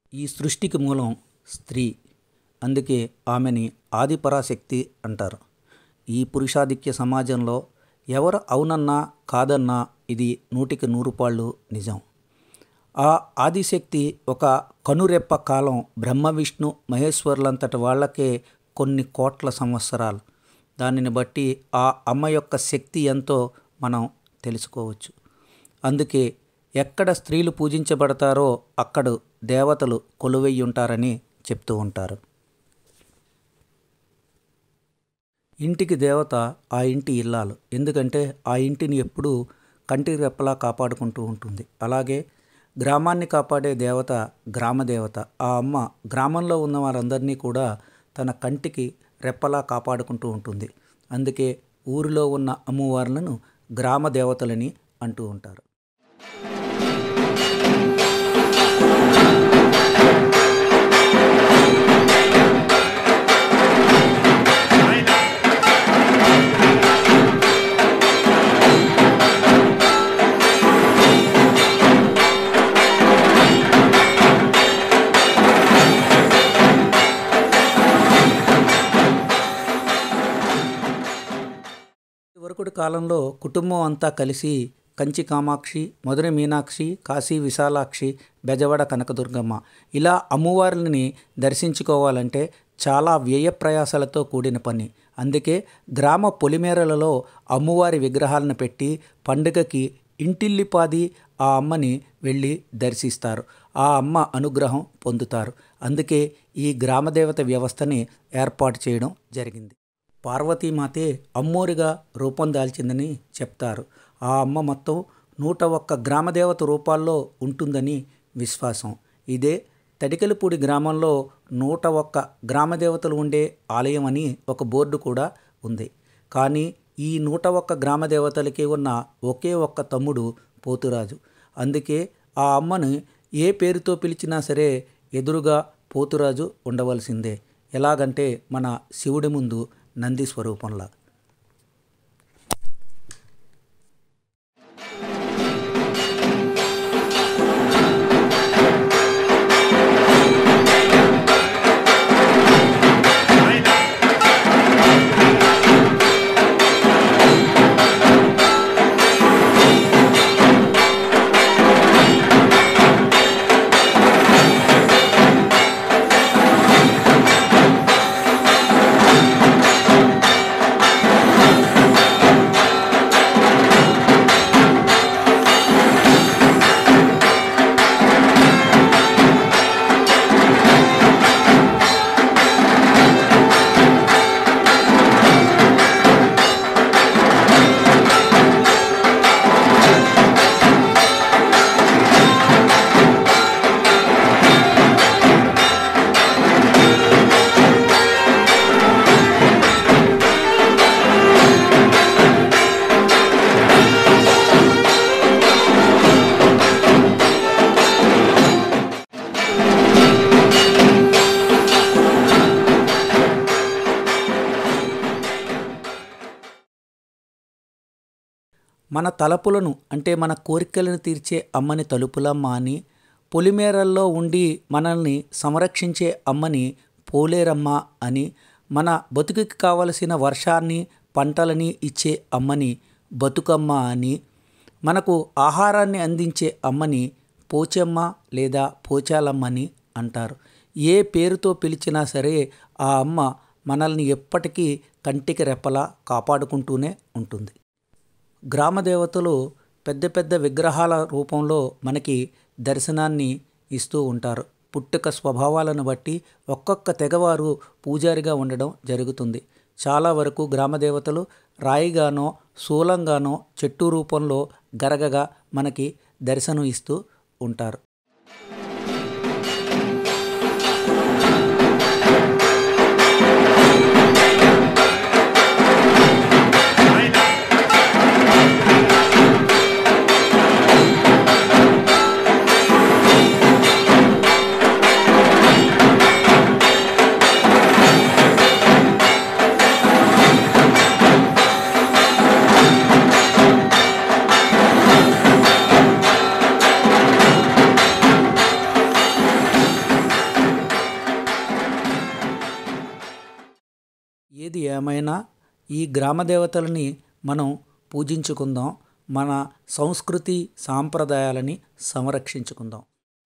ఈ సృష్టికి మూలం స్త్రీ అందుకే ఆమెని ఆదిపరాశక్తి అంటారు ఈ పురుషాధిక్య సమాజంలో ఎవరు అవునన్నా కాదన్నా ఇది నూటికి నూరు పాళ్ళు నిజం ఆ ఆదిశక్తి ఒక కనురెప్ప కాలం బ్రహ్మ విష్ణు మహేశ్వరులంతటి వాళ్ళకే కొన్ని కోట్ల సంవత్సరాలు దానిని బట్టి ఆ అమ్మ యొక్క శక్తి ఎంతో మనం తెలుసుకోవచ్చు అందుకే ఎక్కడ స్త్రీలు పూజించబడతారో అక్కడ దేవతలు కొలువై ఉంటారని చెప్తూ ఉంటారు ఇంటికి దేవత ఆ ఇంటి ఇల్లాలు ఎందుకంటే ఆ ఇంటిని ఎప్పుడూ కంటి రెప్పలా కాపాడుకుంటూ ఉంటుంది అలాగే గ్రామాన్ని కాపాడే దేవత గ్రామదేవత ఆ అమ్మ గ్రామంలో ఉన్న వారందరినీ కూడా తన కంటికి రెప్పలా కాపాడుకుంటూ ఉంటుంది అందుకే ఊరిలో ఉన్న అమ్మవార్లను గ్రామ దేవతలని అంటూ ఉంటారు వరకుడి కాలంలో కుటుంబం అంతా కలిసి కంచి కామాక్షి మధుర మీనాక్షి కాశీ విశాలాక్షి బెజవాడ కనకదుర్గమ్మ ఇలా అమ్మవార్లని దర్శించుకోవాలంటే చాలా వ్యయ ప్రయాసాలతో కూడిన పని అందుకే గ్రామ పొలిమేరలలో అమ్మవారి విగ్రహాలను పెట్టి పండుగకి ఇంటిల్లిపాది ఆ అమ్మని వెళ్ళి దర్శిస్తారు ఆ అమ్మ అనుగ్రహం పొందుతారు అందుకే ఈ గ్రామదేవత వ్యవస్థని ఏర్పాటు చేయడం జరిగింది పార్వతీమాతే అమ్మోరిగా రూపం దాల్చిందని చెప్తారు ఆ అమ్మ మొత్తం నూట ఒక్క గ్రామదేవత రూపాల్లో ఉంటుందని విశ్వాసం ఇదే తడికలపూడి గ్రామంలో నూట ఒక్క గ్రామదేవతలు ఉండే ఆలయం అని ఒక బోర్డు కూడా ఉంది కానీ ఈ నూట ఒక్క గ్రామదేవతలకి ఉన్న ఒకే ఒక్క తమ్ముడు పోతురాజు అందుకే ఆ అమ్మను ఏ పేరుతో పిలిచినా సరే ఎదురుగా పోతురాజు ఉండవలసిందే ఎలాగంటే మన శివుడి ముందు నంది స్వరూపంలా మన తలపులను అంటే మన కోరికలను తీర్చే అమ్మని తలుపులమ్మ అని పొలిమేరల్లో ఉండి మనల్ని సంరక్షించే అమ్మని పోలేరమ్మ అని మన బతుకుకి కావలసిన వర్షాన్ని పంటలని ఇచ్చే అమ్మని బతుకమ్మ అని మనకు ఆహారాన్ని అందించే అమ్మని పోచమ్మ లేదా పోచాలమ్మని అంటారు ఏ పేరుతో పిలిచినా సరే ఆ అమ్మ మనల్ని ఎప్పటికీ కంటికి రెప్పలా కాపాడుకుంటూనే ఉంటుంది గ్రామ దేవతలు పెద్ద పెద్ద విగ్రహాల రూపంలో మనకి దర్శనాన్ని ఇస్తూ ఉంటారు పుట్టుక స్వభావాలను బట్టి ఒక్కొక్క తెగవారు పూజారిగా ఉండడం జరుగుతుంది చాలా వరకు గ్రామ దేవతలు రాయిగానో శూలంగానో చెట్టు రూపంలో గరగగా మనకి దర్శనం ఇస్తూ ఉంటారు ఏది ఏమైనా ఈ గ్రామ దేవతలని మనం పూజించుకుందాం మన సంస్కృతి సాంప్రదాయాలని సంరక్షించుకుందాం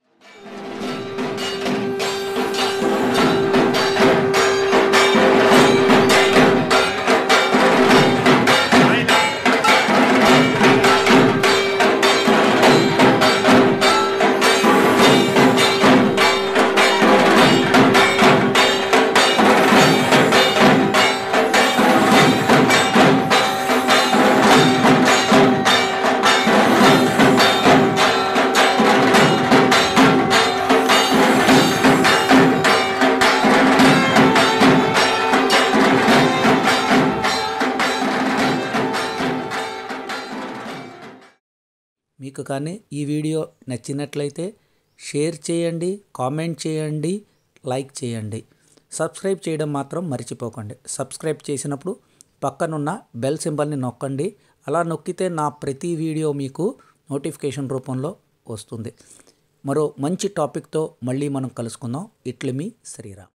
మీకు కానీ ఈ వీడియో నచ్చినట్లయితే షేర్ చేయండి కామెంట్ చేయండి లైక్ చేయండి సబ్స్క్రైబ్ చేయడం మాత్రం మర్చిపోకండి సబ్స్క్రైబ్ చేసినప్పుడు పక్కనున్న బెల్ సింబల్ని నొక్కండి అలా నొక్కితే నా ప్రతి వీడియో మీకు నోటిఫికేషన్ రూపంలో వస్తుంది మరో మంచి టాపిక్తో మళ్ళీ మనం కలుసుకుందాం ఇట్లు మీ శ్రీరామ్